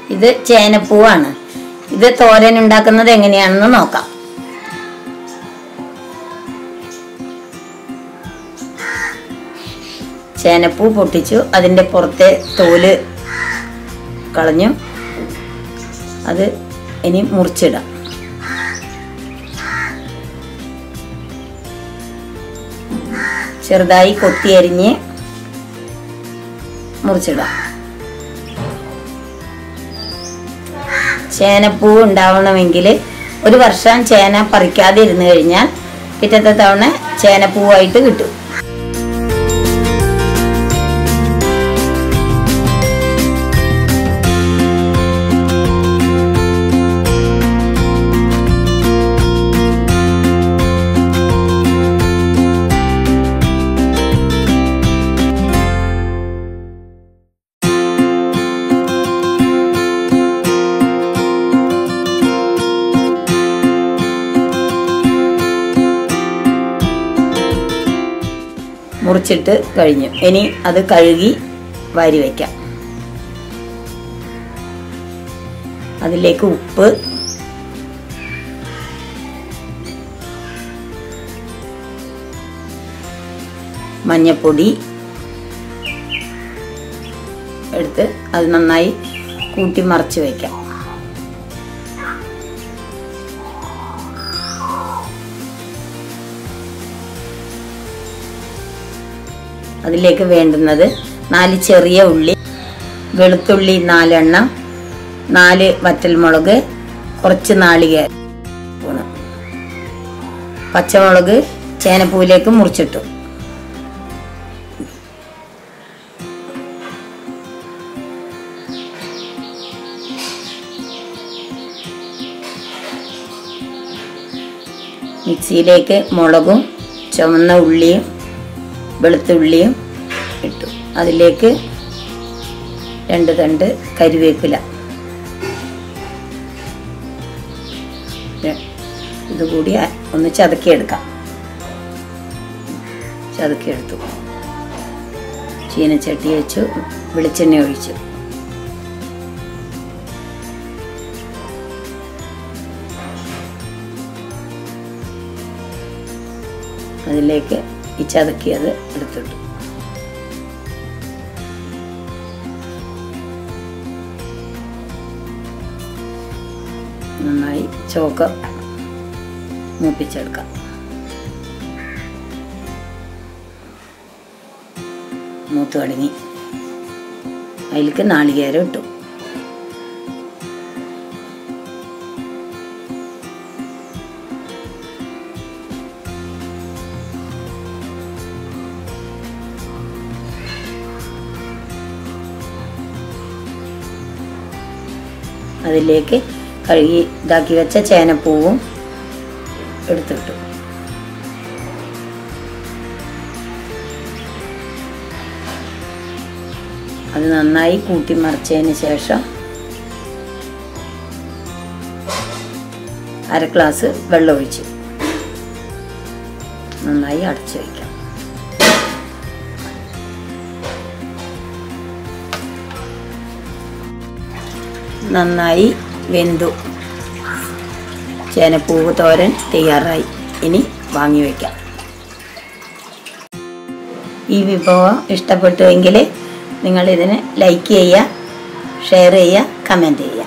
ഇത് ചേനപ്പൂവാണ് ഇത് തോരൻ ഉണ്ടാക്കുന്നത് എങ്ങനെയാണെന്ന് നോക്കാം ചേനപ്പൂ പൊട്ടിച്ചു അതിൻ്റെ പുറത്തെ തോല് കളഞ്ഞു അത് ഇനി മുറിച്ചിടാം ചെറുതായി കൊത്തിയരിഞ്ഞ് മുറിച്ചിടാം ചേനപ്പൂ ഉണ്ടാവണമെങ്കിൽ ഒരു വർഷം ചേന പറിക്കാതെ ഇരുന്ന് കഴിഞ്ഞാൽ പിറ്റത്തെ തവണ ചേനപ്പൂവായിട്ട് കിട്ടും മുറിച്ചിട്ട് കഴിഞ്ഞു ഇനി അത് കഴുകി വാരി വയ്ക്കാം അതിലേക്ക് ഉപ്പ് മഞ്ഞപ്പൊടി എടുത്ത് അത് നന്നായി കൂട്ടി മറച്ച് വയ്ക്കാം അതിലേക്ക് വേണ്ടുന്നത് നാല് ചെറിയ ഉള്ളി വെളുത്തുള്ളി നാലെണ്ണം നാല് വറ്റൽമുളക് കുറച്ച് നാളികേരം സ്പൂണ് പച്ചമുളക് ചേനപ്പൂവിലേക്ക് മുറിച്ചിട്ടു മിക്സിയിലേക്ക് മുളകും ചുവന്ന ഉള്ളിയും വെളുത്തുള്ളിയും ഇട്ടു അതിലേക്ക് രണ്ട് തണ്ട് കരിവേപ്പില ര- ഇതുകൂടി ആ- ഒന്ന് ചതക്കിയെടുക്കാം ചതക്കിയെടുത്തു ചീനച്ചട്ടി വെച്ചു വെളിച്ചെണ്ണ ഒഴിച്ചു അതിലേക്ക് ഈ ചതക്കിയത് എടുത്തിട്ടു നന്നായി ചോക്ക മൂപ്പിച്ചെടുക്കാം മൂത്ത് തുടങ്ങി അതിലേക്ക് നാളികേരം ഇട്ടു അതിലേക്ക് കഴുകി ഇതാക്കി വെച്ച ചേനപ്പൂവും എടുത്തിട്ടു അത് നന്നായി കൂട്ടി മറിച്ചതിന് ശേഷം അര ഗ്ലാസ് വെള്ളം ഒഴിച്ചു നന്നായി അടച്ചു വയ്ക്കാം നന്നായി വെന്തു ചേനപ്പൂവ് തോരൻ തയ്യാറായി ഇനി വാങ്ങി വയ്ക്കാം ഈ വിഭവം ഇഷ്ടപ്പെട്ടുവെങ്കിൽ നിങ്ങൾ ഇതിന് ലൈക്ക് ചെയ്യുക ഷെയർ ചെയ്യുക കമൻറ്റ് ചെയ്യുക